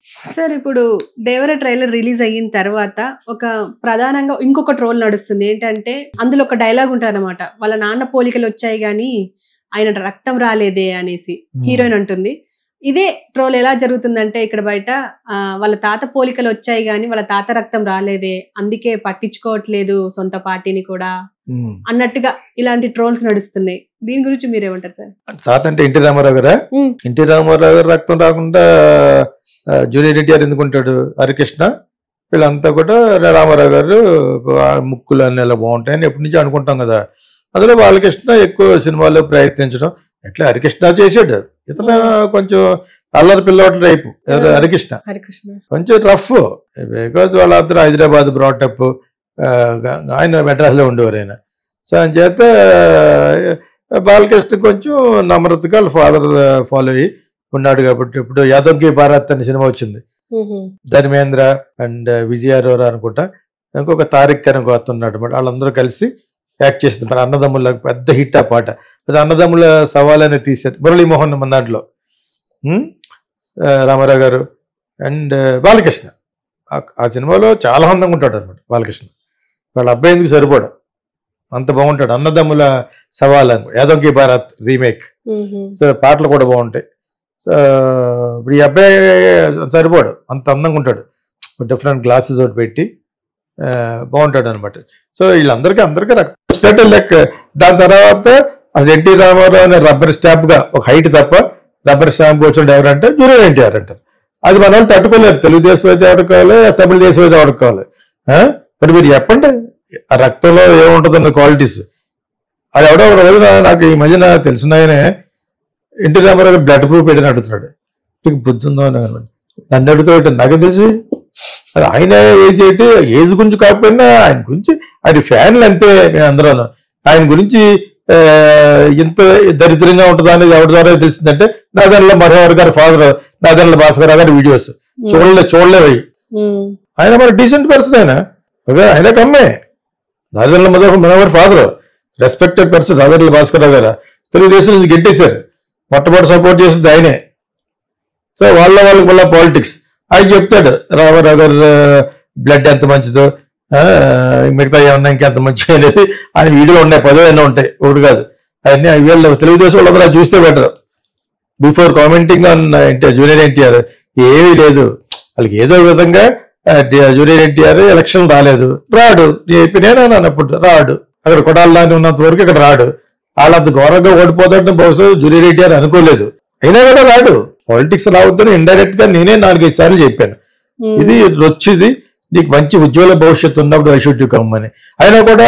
Sir ఇప్పుడు దేవర trailer release అయిన తర్వాత ఒక ప్రధానంగా ఇంకొక ట్రోల్ నడుస్తుంది ఏంటంటే అందులో ఒక డైలాగ్ ఉంటుంది అనమాట వాళ్ళ నాన్న పోలికలు వచ్చాయి కానీ ఆయన రక్తం రాలేదే అనేసి హీరోయిన్ అంటుంది ఇదే ట్రోల్ ఎలా జరుగుతుందంటే ఇక్కడ బయట ఆ, వాళ్ళ తాత పోలికలు వచ్చాయి కానీ వాళ్ళ తాత రక్తం రాలేదే అందుకే పట్టించుకోవట్లేదు సొంత పార్టీని కూడా ఉమ్. అన్నట్టుగా ఇలాంటి ట్రోల్స్ నడుస్తున్నాయి దీని గురించి మీరేమంటారు సార్ తాత అంటే ఎన్టీ రామారావు గారా ఉమ్. ఎన్టీ రామారావు గారు రక్తం రాకుండా ఆ, జూనియర్ ఎన్టీఆర్ ఎందుకుంటాడు హరికృష్ణ వీళ్ళంతా కూడా రామారావు గారు ఆ ముక్కులు అన్ని ఇలా బాగుంటాయని ఎప్పటి నుంచి అనుకుంటాం కదా అందులో బాలకృష్ణ ఎక్కువ సినిమాల్లో ప్రయత్నించడం ఎట్లా హరికృష్ణ చేశాడు ఇతను కొంచెం అల్లరి పిల్లవాడు రైపు ఎవరు? హరికృష్ణ హరికృష్ణ కొంచెం రఫ్ బికాజ్ వాళ్ళందరూ హైదరాబాద్ బ్రాటప్ ఆయన మెడ్రాస్లో ఉండేవారు ఆయన సో ఆయన చేత ఆ, బాలకృష్ణ కొంచెం నమ్రతగా వాళ్ళ ఫాదర్ ఫాలో అయ్యి ఉన్నాడు కాబట్టి ఇప్పుడు యాదవ్కి భారత్ అనే సినిమా వచ్చింది ధర్మేంద్ర అండ్ విజయ అరోరా అనుకుంటా ఇంకొక తారిక్ అని ఒక అతను ఉన్నాడు అనమాట వాళ్ళందరూ కలిసి యాక్ట్ చేసింది మన అన్నదమ్ముల పెద్ద హిట్ ఆ పాట అది అన్నదమ్ముల సవాల్ అని తీశారు మురళీమోహన్ మన దాంట్లో ఉమ్, ఆ, రామారావు గారు అండ్ బాలకృష్ణ ఆ- ఆ సినిమాలో చాలా అందంగా ఉంటాడు అనమాట బాలకృష్ణ వాళ్ళ అబ్బాయి ఎందుకు సరిపోడు అంత బాగుంటాడు అన్నదమ్ముల సవాల్ అని యాదవ్కి భారత్ రీమేక్ సో పాటలు కూడా బాగుంటాయి సో ఇప్పుడు ఈ అబ్బాయి సరిపోడు అంత అందంగా ఉంటాడు డిఫరెంట్ గ్లాసెస్ ఒకటి పెట్టి ఆ, బాగుంటాడు అనమాట సో వీళ్ళందరికీ అందరికీ వచ్చినట్టు లెక్క దాని తర్వాత అసలు ఎన్టీ రామారావు అనే రబ్బర్ స్టాంప్ గా ఒక హైట్ తప్ప రబ్బర్ స్టాంప్ కూర్చోండి ఎవరంటే జూనియర్ ఎన్టీఆర్ అంటారు అది మన వాళ్ళు తట్టుకోలేరు తెలుగుదేశం అయితే ఆడుకోవాలి తమిళదేశం అయితే ఆడుకోవాలి ఆ? మరి మీరు చెప్పండి ఆ రక్తంలో ఏముంటుందన్న క్వాలిటీస్ అది ఎవడో ఒక రోజున నాకు ఈ మధ్యన తెలిసినాయనే ఎన్టీ రామారావు బ్లడ్ ప్రూఫ్ పెట్టిన అడుగుతున్నాడు నీకు బుద్ధి ఉందో అని అన్నాడు. నన్ను అడుగుతాడు నాకు తెలిసి అది ఆయన ఏజ్ ఏంటి ఏజ్ గురించి కాకపోయినా ఆయన గురించి ఆయన ఫ్యాన్లు అంతే మేము అందరం ఆయన గురించి ఆ, ఇంత దరిద్రంగా ఉంటుందా అనేది ఎవరి ద్వారా తెలిసిందంటే నాదన్ల మనోహర్ గారి ఫాదర్ నాదన్ల భాస్కర్ గారి వీడియోస్ చూడలే చూడలేవు అవి ఆయన మరి డీసెంట్ పర్సన్ ఆయన ఓకే ఆయన కమ్మే Nadendla Manohar Manohar father respected person Nadendla Bhaskar garu Telugu Desam నుంచి గెట్టేశారు మొట్టమొదటి సపోర్ట్ చేసింది ఆయనే సో వాళ్ళ వాళ్ళకి మళ్ళీ పాలిటిక్స్ ఆయన చెప్తాడు రామారావు గారు బ్లడ్ ఎంత మంచిదో ఆ, మిగతా ఏమన్నా ఇంకెంత మంచి అనేది ఆయన వీడియోలో ఉన్నాయి పదో ఎన్నో ఉంటాయి ఒకటి కాదు అవన్నీ వీళ్ళు తెలుగుదేశం వాళ్ళందరూ అది చూస్తే better before commenting on junior NTR ఏమీ లేదు వాళ్ళకి ఏదో విధంగా జూనియర్ ఎన్టీఆర్ ఎలక్షన్ రాలేదు రాడు నేనే అన్నప్పుడు రాడు అక్కడ కొడాలని ఉన్నంత వరకు ఇక్కడ రాడు వాళ్ళంత ఘోరంగా ఓడిపోతాడంటే బహుశా జూనియర్ ఎన్టీఆర్ అనుకోలేదు అయినా కూడా రాడు పాలిటిక్స్ రావద్దని ఇండైరెక్ట్ గా నేనే నాలుగైదు సార్లు చెప్పాను ఇది వచ్చింది నీకు మంచి ఉజ్వల భవిష్యత్తు ఉన్నప్పుడు ఐ షుడ్ కమ్ అని అయినా కూడా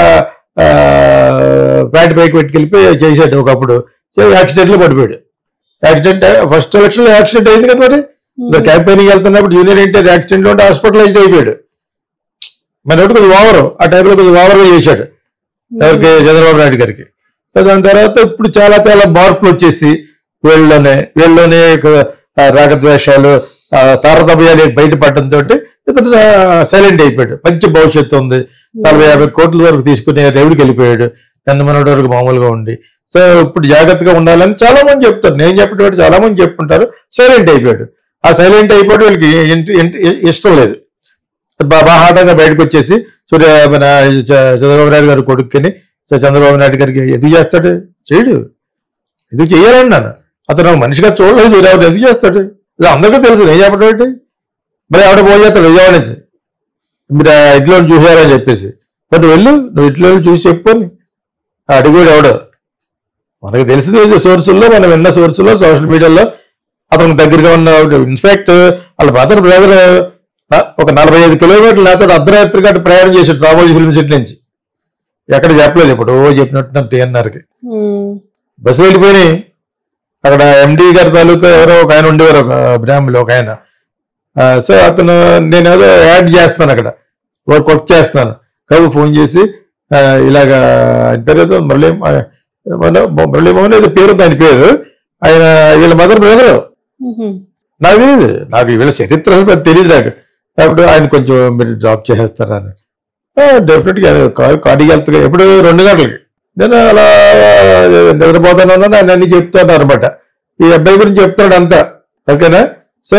ప్యాంట్ పైకి పెట్టుకెళ్ళిపోయి చేశాడు ఒకప్పుడు యాక్సిడెంట్ లో పడిపోయాడు యాక్సిడెంట్ ఫస్ట్ ఎలక్షన్ లో యాక్సిడెంట్ అయింది కదా మరి క్యాంపెయినింగ్ వెళ్తున్నప్పుడు జూనియర్ ఎన్టీఆర్ యాక్సిడెంట్ లో ఉంటే హాస్పిటలైజ్డ్ అయిపోయాడు మరి ఒకటి కొంచెం ఓవర్ ఆ టైంలో కొంచెం ఓవర్ గా చేశాడు ఎవరికి చంద్రబాబు నాయుడు గారికి సో దాని తర్వాత ఇప్పుడు చాలా చాలా మార్పులు వచ్చేసి వీళ్ళలోనే వీళ్ళలోనే ఒక- ఆ రాగద్వేషాలు ఆ తారతమ్యాలు బయటపడడంతో ఇతను సైలెంట్ అయిపోయాడు మంచి భవిష్యత్తు ఉంది నలభై యాభై కోట్ల వరకు తీసుకుని రెవెన్యూకి వెళ్ళిపోయాడు నందమనోడి వరకు మామూలుగా ఉండి సో ఇప్పుడు జాగ్రత్తగా ఉండాలని చాలా మంది చెప్తారు నేను చెప్పినట్టు చాలా మంది చెప్పుకుంటారు సైలెంట్ అయిపోయాడు ఆ సైలెంట్ అయిపోవడం వీళ్ళకి ఇంట- ఇంట- ఇష్టం లేదు బా- బాహాటంగా బయటకు వచ్చేసి సూర్య మన చ- చంద్రబాబు నాయుడు గారు కొడుకుని సో చంద్రబాబు నాయుడు గారికి ఎందుకు చేస్తాడు చేయడు ఎందుకు చెయ్యాలన్నాను అతను ఒక మనిషిగా చూడలేదు మీరు ఎవరు ఎందుకు చేస్తాడు ఇది అందరికీ తెలుసు నేను చెప్పడం ఏంటి మరి ఎవడ ఫోన్ చేస్తాడు విజయవాడ నుంచి మీరు ఆ ఇంట్లో చూసారని చెప్పేసి మరి నువ్వు వెళ్ళు నువ్వు ఇంట్లో వెళ్ళి చూసి చెప్పుకొని అడిగాడు ఎవడు మనకు తెలిసింది సోర్సుల్లో మనం విన్న సోర్సుల్లో సోషల్ మీడియాలో అతనికి దగ్గరగా ఉన్న ఇన్ఫాక్ట్ వాళ్ళ మదర్ బ్రదర్ ఒక నలభై ఐదు కిలోమీటర్లు నాతో అర్ధరాత్రి గంట ప్రయాణం చేశాడు రామోజీ ఫిల్మ్ సిటీ నుంచి ఎక్కడ చెప్పలేదు ఇప్పుడు ఓ చెప్పినట్టు టీఎన్ఆర్కి బస్సు వెళ్ళిపోయినాయి అక్కడ ఎండి గారి తాలూకా ఎవరో ఒక ఆయన ఉండేవారు ఒక బ్రాహ్మణులు ఒక ఆయన ఆ, సో అతను నేను ఏదో యాడ్ చేస్తాను అక్కడ వర్క్ వర్క్ చేస్తాను కబు ఫోన్ చేసి ఆ, ఇలాగా ఆయన పేరు ఏదో మురళీ మన- మురళీమోహన్ ఏదో పేరు ఉంది ఆయన పేరు ఆయన వీళ్ళ మదర్ బ్రదర్ నాకు తెలియదు నాకు వీళ్ళ చరిత్ర అసలు పెద్ద తెలియదు నాకు అప్పుడు ఆయన కొంచెం మీరు డ్రాప్ చేసేస్తారా అని డెఫినెట్ గా కా- కాడికి వెళ్తా ఎప్పుడు రెండు గంటలకి నేను అలా నిద్రపోతాను ఆయన అన్ని చెప్తాను అనమాట ఈ అబ్బాయి గురించి చెప్తాడు అంతా ఓకేనా సో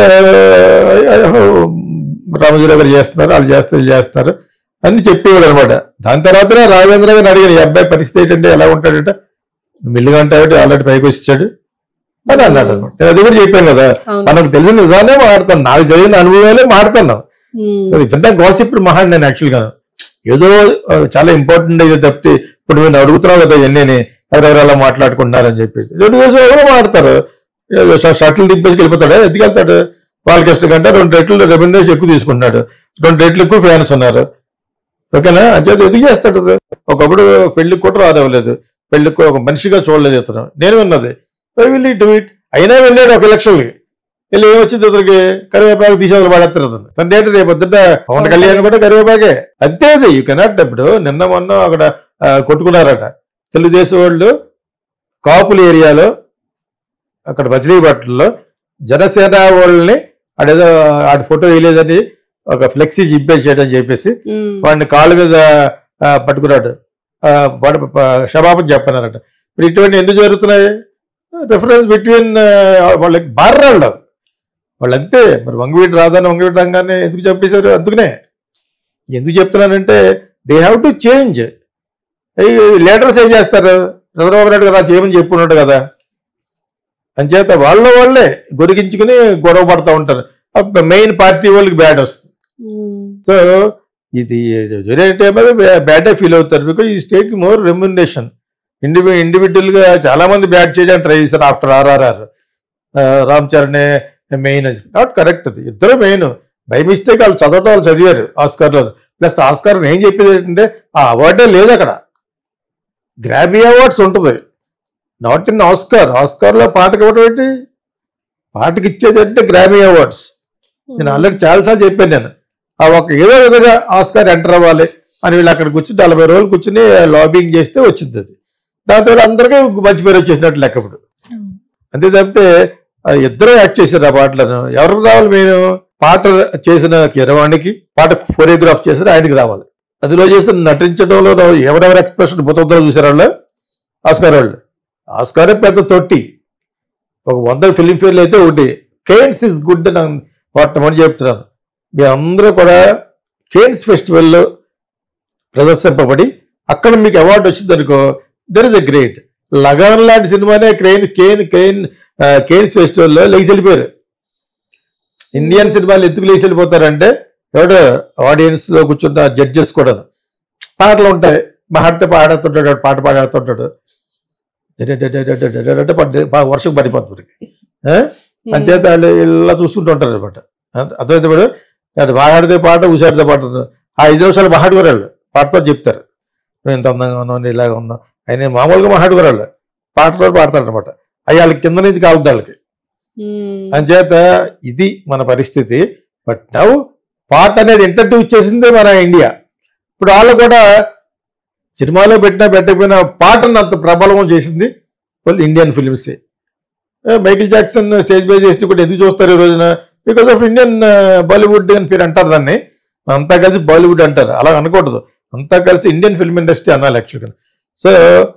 రామజీరావు గారు చేస్తున్నారు వాళ్ళు చేస్తారు వీళ్ళు చేస్తున్నారు అని చెప్పేవాడు అనమాట దాని తర్వాతనే రాఘవేంద్ర గారిని అడిగాను ఈ అబ్బాయి పరిస్థితి ఏంటంటే ఎలా ఉంటాడంటే మిల్లుగా ఉంటాడు ఆల్రెడీ పైకి వచ్చాడు అని అన్నాడు అనమాట నేను అది కూడా చెప్పాను కదా అవును మనకు తెలిసిన నిజాలే మాట్లాడతాను నాకు జరిగిన అనుభవాలే మాట్లాడుతున్నాం ఉమ్. సో ఇదంతా గాసిప్ మహాన్ నేను యాక్చువల్గా ఏదో ఆ, చాలా ఇంపార్టెంట్ ఇది తప్పితే ఇప్పుడు నేను అడుగుతున్నావు కదా ఎన్ని ఎవరెవరు అలా మాట్లాడుకుంటున్నారని చెప్పేసి రెండు రోజులు ఎవరో మాడతారు షటిల్ దింపేసి వెళ్ళిపోతాడు ఎందుకు వెళ్తాడు వాళ్ళకి ఇష్టం కంటే రెండు రెట్లు రెవెన్యూస్ ఎక్కువ తీసుకుంటున్నాడు రెండు రెట్లు ఎక్కువ ఫ్యాన్స్ ఉన్నారు ఓకేనా అంచేది ఎందుకు చేస్తాడు అది? ఒకప్పుడు పెళ్లికి కూడా రాదవ్వలేదు పెళ్లికి ఒక మనిషిగా చూడలేదు ఇతను నేను విన్నది ఐ విల్ డూ ఇట్ అయినా వెళ్ళాడు ఒక ఎలక్షన్కి వెళ్ళి ఏమొచ్చింది ఇతనికి కరివేపాకు తీసేవాళ్ళు పడేస్తారు అతను తన డేట రేపు పొద్దుట పవన్ కళ్యాణ్ కూడా కరివేపాకే అంతే అది యూ కెనాట్ ఇప్పుడు నిన్న మొన్న అక్కడ ఆ, కొట్టుకున్నారట తెలుగుదేశం వాళ్ళు కాపుల ఏరియాలో అక్కడ మచిలీపట్నంలో జనసేన వాళ్ళని ఆడేదో ఆడి ఫోటో వేయలేదని ఒక ఫ్లెక్సీ చింపేసేయడం చెప్పేసి ఉమ్. వాడిని కాళ్ళ మీద ఆ, పట్టుకున్నాడు ఆ, వాడు ప- క్షమాపణ చెప్పన్నారట ఇప్పుడు ఇటువంటి ఎందుకు జరుగుతున్నాయి రిఫరెన్స్ బిట్వీన్ వాళ్ళకి బార్రాళ్ళు వాళ్ళు అంతే మరి వంగవీటి రాధాని వంగవీటి రంగాన్ని ఎందుకు చంపేశారు అందుకనే ఎందుకు చెప్తున్నానంటే they have to change leaders ఏం చేస్తారు చంద్రబాబు నాయుడు గారు చేయమని చెప్పుకున్నాడు కదా అంచేత వాళ్ళ వాళ్ళే గొరిగించుకుని గొడవ పడతా ఉంటారు మెయిన్ పార్టీ వాళ్ళకి బ్యాడ్ వస్తుంది ఉమ్. సో ఇది జూనియర్ టైం మీద బ్యాడ్ ఫీల్ అవుతారు బికాజ్ ఈ స్టేక్ మోర్ రెమ్యునరేషన్ ఇండివి ఇండివిజువల్ గా చాలా మంది బ్యాట్ చేయడానికి ట్రై చేశారు after RRR Ram Charan main not correct అది ఇద్దరు మెయిన్ బై మిస్టేక్ వాళ్ళు చదవటం వాళ్ళు చదివారు ఆస్కార్లో ప్లస్ ఆస్కార్ ఏం చెప్పేది ఏంటంటే ఆ అవార్డే లేదు అక్కడ గ్రాబీ అవార్డ్స్ ఉంటుంది నాట్ ఇన్ ఆస్కార్ ఆస్కార్లో పాటకి ఇవ్వడం ఏంటి పాటకి ఇచ్చేది అంటే గ్రామీ అవార్డ్స్ నేను ఆల్రెడీ చాలాసార్లు చెప్పాను నేను ఆ ఒక ఏదో విధంగా ఆస్కార్ ఎంటర్ అవ్వాలి అని వీళ్ళు అక్కడ కూర్చుని నలభై రోజులు కూర్చుని లాబింగ్ చేస్తే వచ్చింది అది దాంతో అందరికీ మంచి పేరు వచ్చేసినట్టు లెక్క ఇప్పుడు అంతే తప్పితే ఆ ఇద్దరు యాక్ట్ చేశారు ఆ పాటలను ఎవరికి రావాలి మేము పాట చేసిన కిరవాణికి పాట కొరియోగ్రాఫ్ చేసిన ఆయనకి రావాలి అందులో చేసిన నటించడంలో ఎవరెవరు ఎక్స్ప్రెషన్ బుతంతో చూసారు వాళ్ళు ఆస్కార్ వాళ్ళు ఆస్కారే పెద్ద తొట్టి ఒక వంద ఫిలిం ఫేర్లు అయితే ఒకటి కేన్స్ ఇస్ గుడ్ అని మొట్టమొదటి చెప్తున్నాను మీ అందరూ కూడా కేన్స్ ఫెస్టివల్లో ప్రదర్శింపబడి అక్కడ మీకు అవార్డు వచ్చింది అనుకో there is a great Lagaan లాంటి సినిమానే క్రెయిన్ కేన్ కేన్ ఆ, కేన్స్ ఫెస్టివల్లో లేచి వెళ్ళిపోయారు ఇండియన్ సినిమాలు ఎందుకు లేచి వెళ్ళిపోతారంటే ఎవడో ఆడియన్స్ లో కూర్చున్న జడ్జెస్ కూడా పాటలు ఉంటాయి మహాడితే పాడుతుంటాడు పాట పాడుతుంటాడు వర్షం పడిపోతుంది ఆ? అంచేత వాళ్ళు ఇలా చూసుకుంటూ ఉంటారు అనమాట అర్థమైతే మేడం అది మాట్లాడితే పాట ఉసాడితే పాట ఆ ఐదు నిమిషాలు మహాడుకోరాళ్ళు పాటతో చెప్తారు నువ్వు ఎంత అందంగా ఉన్నావు నేను ఇలాగా ఉన్నావు ఆయన మామూలుగా మహాడుకోరాళ్ళు పాటతో పాడతారు అనమాట అవి వాళ్ళకి కింద నుంచి కాలుతుంది వాళ్ళకి ఉమ్. అంచేత ఇది మన పరిస్థితి బట్ నవ్ పాట అనేది ఇంట్రడ్యూస్ చేసిందే మన ఇండియా ఇప్పుడు వాళ్ళు కూడా సినిమాలో పెట్టినా పెట్టకపోయినా పాటను అంత ప్రబలం చేసింది వాళ్ళు ఇండియన్ ఫిల్మ్సే మైకిల్ జాక్సన్ స్టేజ్ బై చేసి కూడా ఎందుకు చూస్తారు ఈ రోజున బికాస్ ఆఫ్ ఇండియన్ బాలీవుడ్ అని పేరు అంటారు దాన్ని అంతా కలిసి బాలీవుడ్ అంటారు అలా అనకూడదు అంతా కలిసి ఇండియన్ ఫిల్మ్ ఇండస్ట్రీ అనాలి యాక్చువల్గా so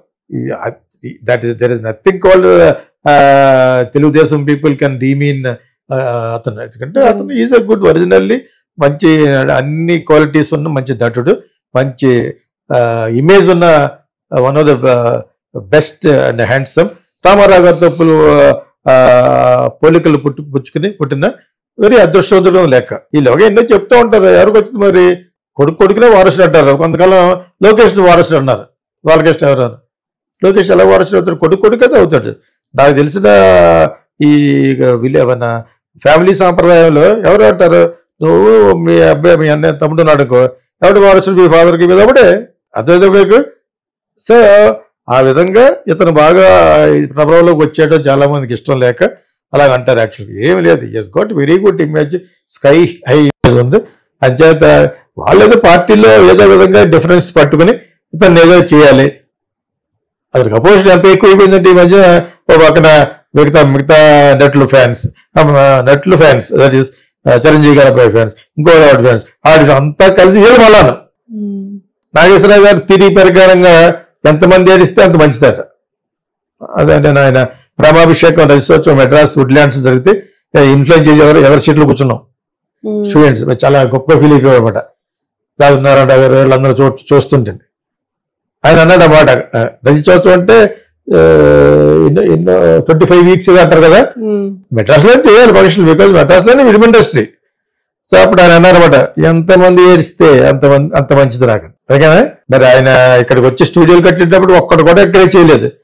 that is there is nothing called Telugu Desam people can demean అతను ఎందుకంటే అతను ఈజ్ అ గుడ్ ఒరిజినల్లీ మంచి అన్ని క్వాలిటీస్ ఉన్న మంచి నటుడు మంచి ఇమేజ్ ఉన్న one of the best and handsome Rama Rao గారితో పులు- ఆ, పోలికలు పుట్టు పుచ్చుకుని పుట్టిన వెరీ అదృష్టవంతుడు లెక్క వీళ్ళగా ఎన్నో చెప్తూ ఉంటారు ఎవరికి వచ్చింది మరి కొడుకు కొడుకునే వారసుడు అంటారు కొంతకాలం లోకేష్ వారసుడు అన్నారు బాలకృష్ణ ఎవరు లోకేష్ ఎలా వారసుడు అవుతాడు కొడుకు కొడుకు అయితే అవుతాడు నాకు తెలిసిన ఈ విలే మన ఫ్యామిలీ సాంప్రదాయంలో ఎవరు అంటారు నువ్వు మీ అబ్బాయి మీ అన్నయ్య తమ్ముడు ఉన్నాడు అనుకో ఎవడు వారసుడు మీ ఫాదర్కి మీద ఒకటే అర్థమైతే మీకు సో ఆ విధంగా ఇతను బాగా ఈ ప్రభావంలోకి వచ్చేయడం చాలా మందికి ఇష్టం లేక అలాగ అంటారు యాక్చువల్గా ఏమి లేదు he's got very good image sky high image ఉంది అంచేత వాళ్ళేదో పార్టీలో ఏదో విధంగా డిఫరెన్స్ పట్టుకుని ఇతను ఏదో చేయాలి అతనికి అపోజిషన్ ఎంత ఎక్కువ అయిపోయిందంటే ఈ మధ్య ఓ పక్కన మిగతా మిగతా నటులు ఫ్యాన్స్ నటులు ఫ్యాన్స్ దట్ ఈస్ చిరంజీవి గారి అబ్బాయి ఫ్యాన్స్ ఇంకో ఆడి ఫ్యాన్స్ ఆడి అంతా కలిసి వీళ్ళు మళ్ళాను ఉమ్. నాగేశ్వరరావు గారు తిరి ప్రకారంగా ఎంతమంది ఏడిస్తే అంత మంచిదట అదే నేను ఆయన ప్రేమాభిషేకం రజిస్తోత్సవం మెడ్రాస్ వుడ్లాండ్స్ జరిగితే ఇన్ఫ్లుయెన్స్ చేసి ఎవరు ఎవరి సీట్లో కూర్చున్నాం ఉమ్. స్టూడెంట్స్ చాలా గొప్ప ఫీల్ అయిపోయాడు అనమాట రాజనారాయణ గారు వీళ్ళందరూ చూ చూస్తుంటే ఆయన అన్నాడు అన్నమాట రచించవచ్చు అంటే ఆ, ఎన్నో ఎన్నో ట్వంటీ ఫైవ్ వీక్స్ అంటారు కదా ఉమ్. మెడ్రాస్లో చేయాలి ఫంక్షన్ బికాజ్ మెడ్రాస్లోనే ఫిల్మ్ ఇండస్ట్రీ సో అప్పుడు ఆయన అన్నారన్నమాట ఎంతమంది ఏడిస్తే అంతమంది అంత మంచిది నాకు ఓకేనా మరి ఆయన ఇక్కడికి వచ్చి స్టూడియోలు కట్టేటప్పుడు ఒక్కడు కూడా ఎంకరేజ్ చేయలేదు